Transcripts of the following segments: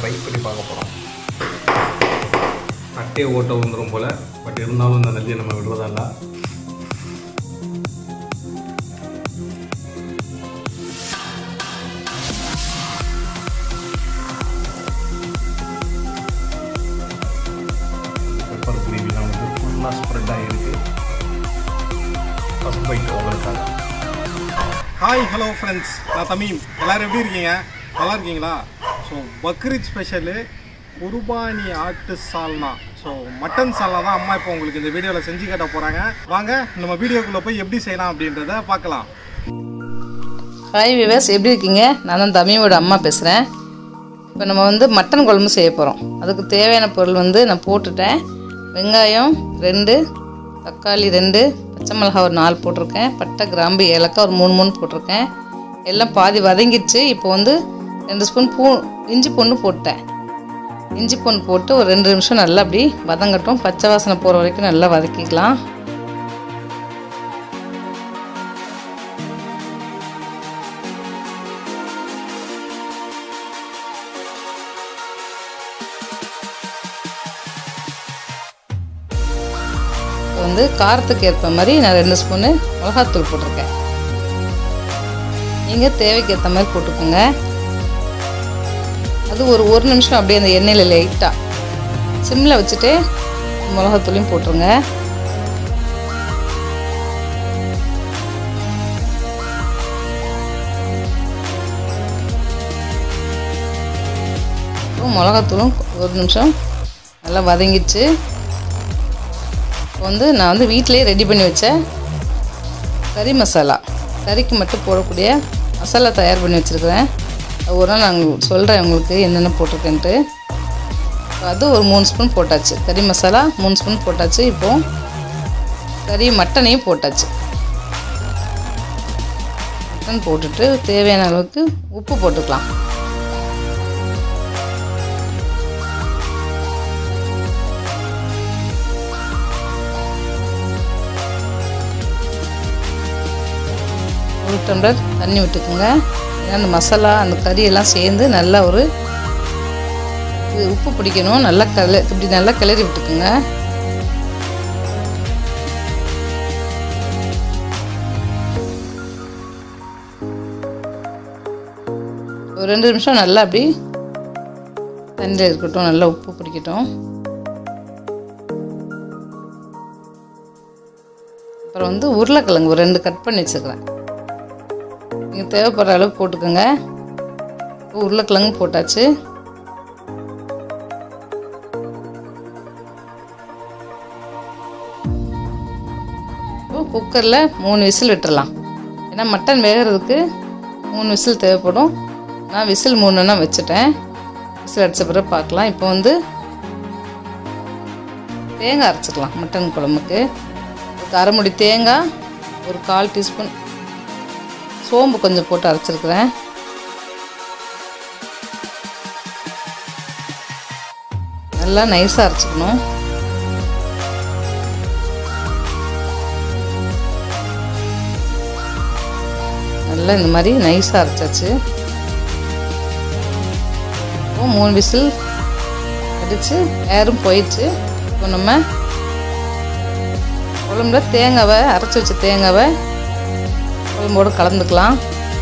Try பண்ணி பார்க்க போகிறோம் அட்டையை ஓட்ட வந்துடும் போல் பட் இருந்தாலும் இந்த நெல்லியை நம்ம விடுறதா இல்லை பெப்பர் கிரேவிலாம் வந்து ஃபுல்லாக ஸ்ப்ரெட் ஆகிருக்கு ஃபஸ்ட் பைட் உங்களுக்காக ஹாய் ஹலோ ஃப்ரெண்ட்ஸ் நான் தமீம் எல்லோரும் எப்படி இருக்கீங்க நல்லா இருக்கீங்களா ஸோ பக்ரீத் ஸ்பெஷலு குர்பானி ஆட்டு சால்னா ஸோ மட்டன் சால்னா தான் அம்மா இப்போ உங்களுக்கு இந்த வீடியோவில் செஞ்சு காட்ட போகிறாங்க வாங்க நம்ம வீடியோக்குள்ளே போய் எப்படி செய்யலாம் அப்படின்றத பார்க்கலாம் ஹாய் விவேஸ் எப்படி இருக்கீங்க நான் தான் தமிழோட அம்மா பேசுகிறேன் இப்போ நம்ம வந்து மட்டன் குழம்பு செய்ய போகிறோம் அதுக்கு தேவையான பொருள் வந்து நான் போட்டுட்டேன் வெங்காயம் ரெண்டு தக்காளி ரெண்டு பச்சை மிளகாய் ஒரு நாலு போட்டிருக்கேன் பட்டை கிராம்பு ஏலக்காய் ஒரு மூணு மூணு போட்டிருக்கேன் எல்லாம் பாதி வதங்கிடுச்சு இப்போ வந்து ரெண்டு ஸ்பூன் பூ இஞ்சி பூண்டு போட்டேன் இஞ்சி பூண்டு போட்டு ஒரு ரெண்டு நிமிஷம் நல்லா அப்படி வதங்கட்டும் பச்சை வாசனை போகிற வரைக்கும் நல்லா வதக்கிக்கலாம் இப்போ வந்து காரத்துக்கு ஏற்ப மாதிரி நான் ரெண்டு ஸ்பூனு மிளகாத்தூள் போட்டிருக்கேன் நீங்கள் தேவைக்கு ஏற்ற மாதிரி போட்டுக்கோங்க அது ஒரு ஒரு நிமிஷம் அப்படியே அந்த எண்ணெயில் லைட்டாக சிம்மில் வச்சுட்டு மிளகாத்தூளையும் போட்டுருங்க அப்புறம் மிளகாத்தூளும் ஒரு நிமிஷம் நல்லா வதங்கிச்சு இப்போ வந்து நான் வந்து வீட்டிலேயே ரெடி பண்ணி வச்ச கறி மசாலா கறிக்கு மட்டும் போடக்கூடிய மசாலா தயார் பண்ணி வச்சுருக்கிறேன் ஒரு நாள் நான் சொல்கிறேன் உங்களுக்கு என்னென்ன போட்டிருக்கேன்ட்டு அது ஒரு மூணு ஸ்பூன் போட்டாச்சு கறி மசாலா மூணு ஸ்பூன் போட்டாச்சு இப்போது கறி மட்டனையும் போட்டாச்சு மட்டன் போட்டுட்டு தேவையான அளவுக்கு உப்பு போட்டுக்கலாம் ஒரு டம்ளர் தண்ணி விட்டுக்குங்க ஏன்னா அந்த மசாலா அந்த கறி எல்லாம் சேர்ந்து நல்லா ஒரு இது உப்பு பிடிக்கணும் நல்லா கல இப்படி நல்லா கிளறி விட்டுக்குங்க ஒரு ரெண்டு நிமிஷம் நல்லா அப்படி தண்ணியில் இருக்கட்டும் நல்லா உப்பு பிடிக்கட்டும் அப்புறம் வந்து உருளைக்கிழங்கு ஒரு ரெண்டு கட் பண்ணி வச்சுக்கிறேன் நீங்கள் தேவைப்படுற அளவுக்கு போட்டுக்கோங்க உருளைக்கிழங்கு போட்டாச்சு இப்போ குக்கரில் மூணு விசில் விட்டுறலாம் ஏன்னா மட்டன் வேகிறதுக்கு மூணு விசில் தேவைப்படும் நான் விசில் மூணுன்னா வச்சுட்டேன் விசில் அடித்த பிறகு பார்க்கலாம் இப்போ வந்து தேங்காய் அரைச்சிக்கலாம் மட்டன் குழம்புக்கு ஒரு அரைமுடி தேங்காய் ஒரு கால் டீஸ்பூன் சோம்பு கொஞ்சம் போட்டு அரைச்சிருக்கிறேன் நல்லா நைஸாக அரைச்சிக்கணும் நல்லா இந்த மாதிரி நைஸாக அரைச்சாச்சு இப்போ மூணு விசில் அடித்து ஏரும் போயிடுச்சு இப்போ நம்ம குழம்புல தேங்காவை அரைச்சி வச்ச தேங்காவை குழம்போடு கலந்துக்கலாம்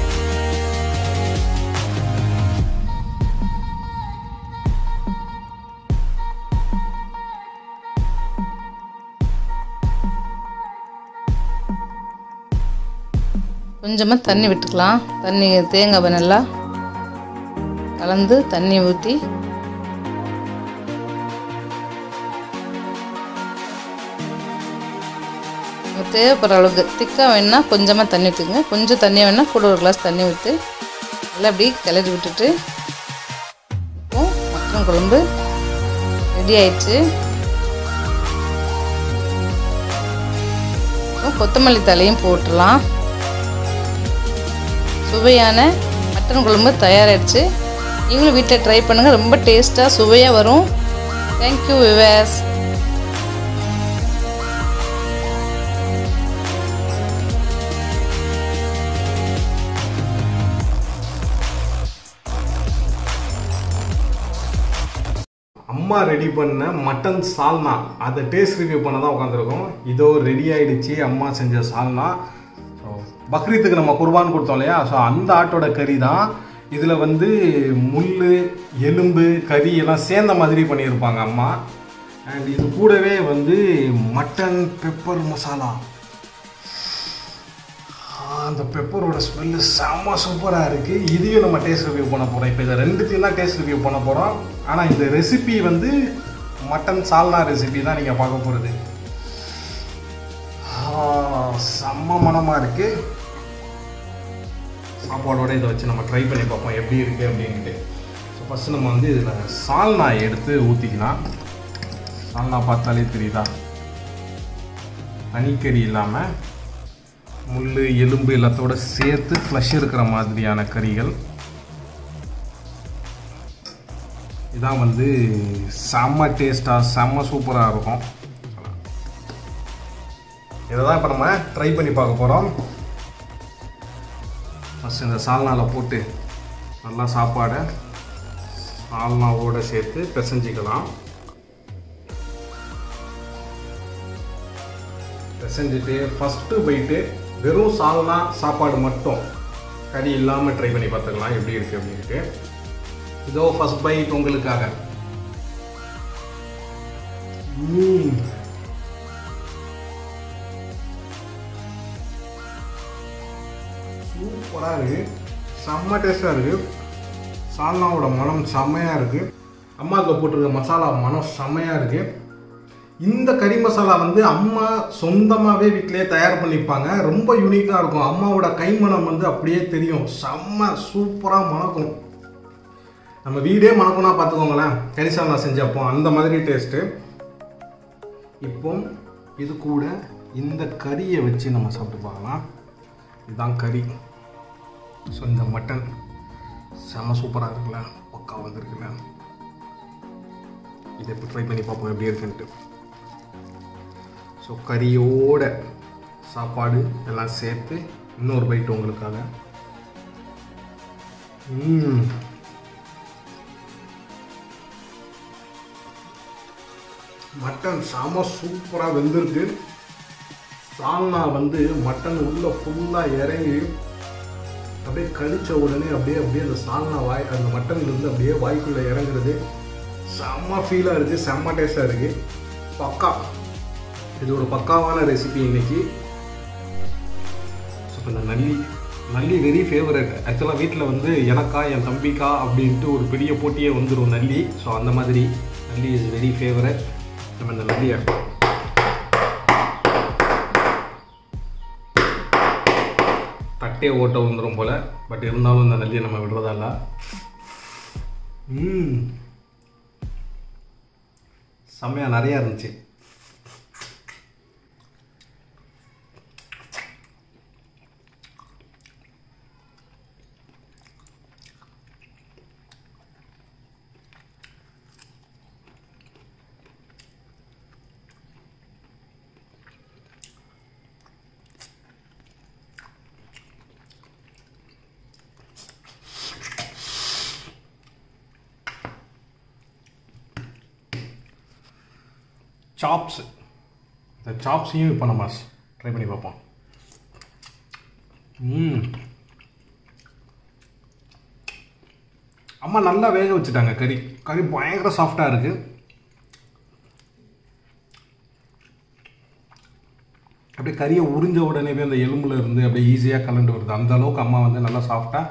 கொஞ்சமாக தண்ணி விட்டுக்கலாம் தண்ணி தேங்காவை நல்லா கலந்து தண்ணி ஊற்றி தேவைப்படுற அளவுக்கு திக்காக வேணுன்னா கொஞ்சமாக தண்ணி ஊற்றுங்க கொஞ்சம் தண்ணியாக வேணால் கூட ஒரு கிளாஸ் தண்ணி ஊற்றி நல்லா அப்படி கிளறி விட்டுட்டு இப்போ மட்டன் குழம்பு ரெடி ஆயிடுச்சு இப்போ கொத்தமல்லி தலையும் போட்டுடலாம் சுவையான மட்டன் குழம்பு தயாராகிடுச்சு நீங்களும் வீட்டில் ட்ரை பண்ணுங்கள் ரொம்ப டேஸ்ட்டாக சுவையாக வரும் தேங்க்யூ விவேஸ் அம்மா ரெடி பண்ண மட்டன் சால்னா அதை டேஸ்ட் ரிவ்யூ பண்ண தான் உட்காந்துருக்கோம் இதோ ரெடி ஆயிடுச்சு அம்மா செஞ்ச சால்னா ஸோ பக்ரீத்துக்கு நம்ம குர்பான் கொடுத்தோம் இல்லையா ஸோ அந்த ஆட்டோட கறி தான் இதில் வந்து முள் எலும்பு கறி எல்லாம் சேர்ந்த மாதிரி பண்ணியிருப்பாங்க அம்மா அண்ட் இது கூடவே வந்து மட்டன் பெப்பர் மசாலா ஆ, அந்த பெப்பரோட ஸ்மெல்லு செம்ம சூப்பராக இருக்குது இதையும் நம்ம டேஸ்ட் ரிவ்யூ பண்ண போகிறோம் இப்போ இதை ரெண்டுத்தையும் தான் டேஸ்ட் ரிவ்யூ பண்ண போகிறோம் ஆனால் இந்த ரெசிபி வந்து மட்டன் சால்னா ரெசிபி தான் நீங்கள் பார்க்க போகிறது செம்ம மனமாக இருக்குது சாப்பாடோட இதை வச்சு நம்ம ட்ரை பண்ணி பார்ப்போம் எப்படி இருக்குது அப்படின்ட்டு ஸோ ஃபஸ்ட்டு நம்ம வந்து இதில் சால்னா எடுத்து ஊற்றிக்கலாம் சால்னா பார்த்தாலே தெரியுதா தனிக்கறி இல்லாமல் முள் எலும்பு எல்லாத்தோட சேர்த்து ஃப்ளஷ் இருக்கிற மாதிரியான கறிகள் இதான் வந்து செம்ம டேஸ்ட்டாக செம்ம சூப்பராக இருக்கும் இதை தான் இப்போ நம்ம ட்ரை பண்ணி பார்க்க போகிறோம் ஃபஸ்ட் இந்த சால்னாவில் போட்டு நல்லா சாப்பாடை சால்னாவோட சேர்த்து பிசைஞ்சிக்கலாம் பிசைஞ்சிட்டு ஃபஸ்ட்டு போயிட்டு வெறும் சால்னா சாப்பாடு மட்டும் கறி இல்லாமல் ட்ரை பண்ணி பார்த்துக்கலாம் எப்படி இருக்குது அப்படின்ட்டு இதோ ஃபஸ்ட் பைட் உங்களுக்காக ம்ம். சூப்பராக இருக்குது செம்ம டேஸ்ட்டாக இருக்குது சால்னாவோட மனம் செம்மையாக இருக்குது அம்மாவுக்கு போட்டிருக்க மசாலா மனம் செம்மையாக இருக்குது இந்த கறி மசாலா வந்து அம்மா சொந்தமாகவே வீட்டிலேயே தயார் பண்ணிப்பாங்க ரொம்ப யூனிக்காக இருக்கும் அம்மாவோட கைமணம் வந்து அப்படியே தெரியும் செம்ம சூப்பராக மணக்கும் நம்ம வீடே மணக்கும்னா பார்த்துக்கோங்களேன் கறி சால்னா செஞ்சப்போ அந்த மாதிரி டேஸ்ட்டு இப்போ இது கூட இந்த கறியை வச்சு நம்ம சாப்பிட்டு பார்க்கலாம் இதுதான் கறி ஸோ இந்த மட்டன் செம சூப்பராக இருக்குல்ல பக்கா வந்திருக்குல்ல இதை இப்போ ட்ரை பண்ணி பார்ப்போம் எப்படி இருக்குன்ட்டு ஸோ கறியோட சாப்பாடு எல்லாம் சேர்த்து இன்னொரு பைட் உங்களுக்காக ம் மட்டன் செம சூப்பராக வெந்திருக்கு சால்னா வந்து மட்டன் உள்ள ஃபுல்லாக இறங்கி அப்படியே கழிச்ச உடனே அப்படியே அப்படியே அந்த சால்னா வாய் அந்த மட்டன்ல இருந்து அப்படியே வாய்க்குள்ளே இறங்குறது செம்ம ஃபீலாக இருக்குது செம்ம டேஸ்ட்டாக இருக்குது பக்கா இது ஒரு பக்காவான ரெசிபி இன்னைக்கு ஸோ இந்த நல்லி நல்லி வெரி ஃபேவரட் ஆக்சுவலாக வீட்டில் வந்து எனக்கா என் தம்பிக்கா அப்படின்ட்டு ஒரு பெரிய போட்டியே வந்துடும் நல்லி ஸோ அந்த மாதிரி நல்லி இஸ் வெரி ஃபேவரட் நம்ம இந்த நல்லியை தட்டே ஓட்ட வந்துடும் போல் பட் இருந்தாலும் இந்த நல்லியை நம்ம விடுறதா இல்லை ம் செம்மையாக நிறையா இருந்துச்சு சாப்ஸ் இந்த சாப்ஸையும் இப்போ நம்ம ட்ரை பண்ணி பார்ப்போம் ம் அம்மா நல்லா வேக வச்சுட்டாங்க கறி கறி பயங்கர சாஃப்டாக இருக்குது அப்படியே கறியை உறிஞ்ச உடனேவே அந்த எலும்புல இருந்து அப்படியே ஈஸியாக கலண்டு வருது அந்த அளவுக்கு அம்மா வந்து நல்லா சாஃப்டாக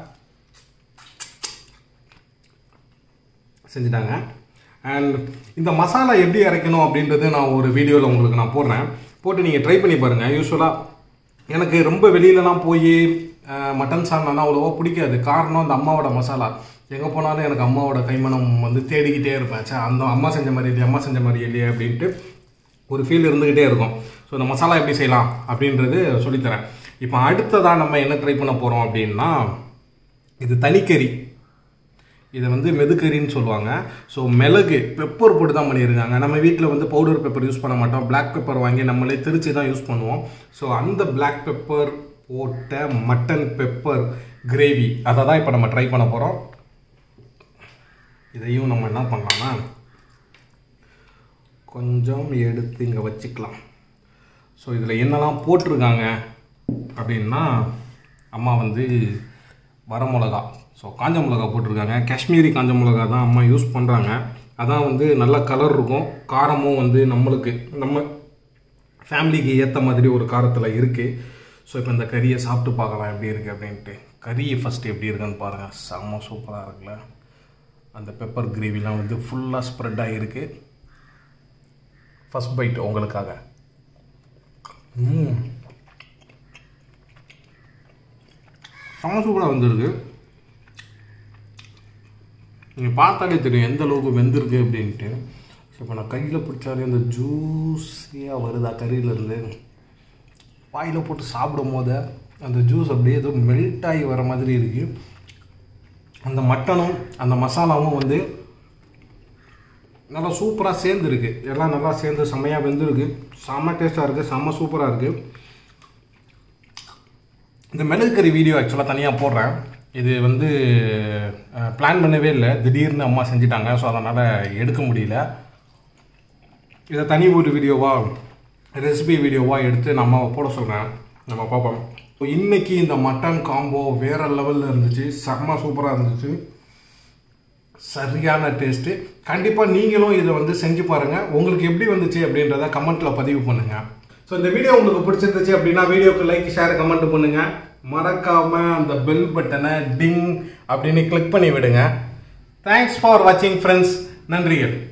செஞ்சுட்டாங்க அண்ட் இந்த மசாலா எப்படி அரைக்கணும் அப்படின்றது நான் ஒரு வீடியோவில் உங்களுக்கு நான் போடுறேன் போட்டு நீங்கள் ட்ரை பண்ணி பாருங்கள் யூஸ்வலாக எனக்கு ரொம்ப வெளியிலலாம் போய் மட்டன் சால்னானா அவ்வளோவா பிடிக்காது காரணம் அந்த அம்மாவோட மசாலா எங்கே போனாலும் எனக்கு அம்மாவோட கைமணம் வந்து தேடிக்கிட்டே இருப்பேன் ச்சே அந்த அம்மா செஞ்ச மாதிரி இல்லையா அம்மா செஞ்ச மாதிரி இல்லையா அப்படின்ட்டு ஒரு ஃபீல் இருந்துக்கிட்டே இருக்கும் ஸோ இந்த மசாலா எப்படி செய்யலாம் அப்படின்றது சொல்லித்தரேன் இப்போ அடுத்ததாக நம்ம என்ன ட்ரை பண்ண போகிறோம் அப்படின்னா இது தனிக்கறி இதை வந்து மெதுக்கறின்னு சொல்லுவாங்க ஸோ மிளகு பெப்பர் போட்டு தான் பண்ணியிருக்காங்க நம்ம வீட்டில் வந்து பவுடர் பெப்பர் யூஸ் பண்ண மாட்டோம் Black பெப்பர் வாங்கி நம்மளே திருச்சி தான் யூஸ் பண்ணுவோம் ஸோ அந்த Black பெப்பர் போட்ட மட்டன் பெப்பர் கிரேவி அதை தான் இப்போ நம்ம ட்ரை பண்ண போகிறோம் இதையும் நம்ம என்ன பண்ணலாம்னா கொஞ்சம் எடுத்து இங்கே வச்சுக்கலாம் ஸோ இதில் என்னெல்லாம் போட்டிருக்காங்க அப்படின்னா அம்மா வந்து வரமிளகா ஸோ காஞ்ச மிளகா போட்டிருக்காங்க காஷ்மீரி காஞ்ச மிளகா தான் அம்மா யூஸ் பண்ணுறாங்க அதான் வந்து நல்ல கலர் இருக்கும் காரமும் வந்து நம்மளுக்கு நம்ம ஃபேமிலிக்கு ஏற்ற மாதிரி ஒரு காரத்தில் இருக்குது ஸோ இப்போ இந்த கறியை சாப்பிட்டு பார்க்கலாம் எப்படி இருக்குது அப்படின்ட்டு கறி ஃபஸ்ட்டு எப்படி இருக்குன்னு பாருங்கள் செம்ம சூப்பராக இருக்குல்ல அந்த பெப்பர் கிரேவிலாம் வந்து ஃபுல்லாக ஸ்ப்ரெட் ஆகிருக்கு ஃபஸ்ட் பைட் உங்களுக்காக ம் செம்ம சூப்பராக வந்திருக்கு நீங்கள் பார்த்தாலே தெரியும் எந்த அளவுக்கு வெந்திருக்கு அப்படின்ட்டு ஸோ இப்போ நான் கையில் பிடிச்சாலே அந்த ஜூஸியாக வருதா கறியிலேருந்து வாயில் போட்டு சாப்பிடும் போது அந்த ஜூஸ் அப்படியே ஏதோ மெல்ட் ஆகி வர மாதிரி இருக்குது அந்த மட்டனும் அந்த மசாலாவும் வந்து நல்லா சூப்பராக சேர்ந்துருக்கு எல்லாம் நல்லா சேர்ந்து செம்மையாக வெந்திருக்கு செம்ம டேஸ்ட்டாக இருக்குது செம்ம சூப்பராக இருக்குது இந்த மிளகு கறி வீடியோ ஆக்சுவலாக தனியாக போடுறேன் இது வந்து பிளான் பண்ணவே இல்லை திடீர்னு அம்மா செஞ்சிட்டாங்க ஸோ அதனால் எடுக்க முடியல இதை தனி ஒரு வீடியோவாக ரெசிபி வீடியோவாக எடுத்து நம்ம போட சொல்கிறேன் நம்ம பார்ப்போம் ஸோ இன்றைக்கி இந்த மட்டன் காம்போ வேறு லெவலில் இருந்துச்சு செம்ம சூப்பராக இருந்துச்சு சரியான டேஸ்ட்டு கண்டிப்பாக நீங்களும் இதை வந்து செஞ்சு பாருங்கள் உங்களுக்கு எப்படி வந்துச்சு அப்படின்றத கமெண்ட்டில் பதிவு பண்ணுங்கள் ஸோ இந்த வீடியோ உங்களுக்கு பிடிச்சிருந்துச்சு அப்படின்னா வீடியோக்கு லைக் ஷேர் கமெண்ட் பண்ணுங்கள் மறக்காமல் அந்த பெல் பட்டனை டிங் அப்படின்னு கிளிக் பண்ணி விடுங்க தேங்க்ஸ் ஃபார் வாட்சிங் ஃப்ரெண்ட்ஸ் நன்றிகள்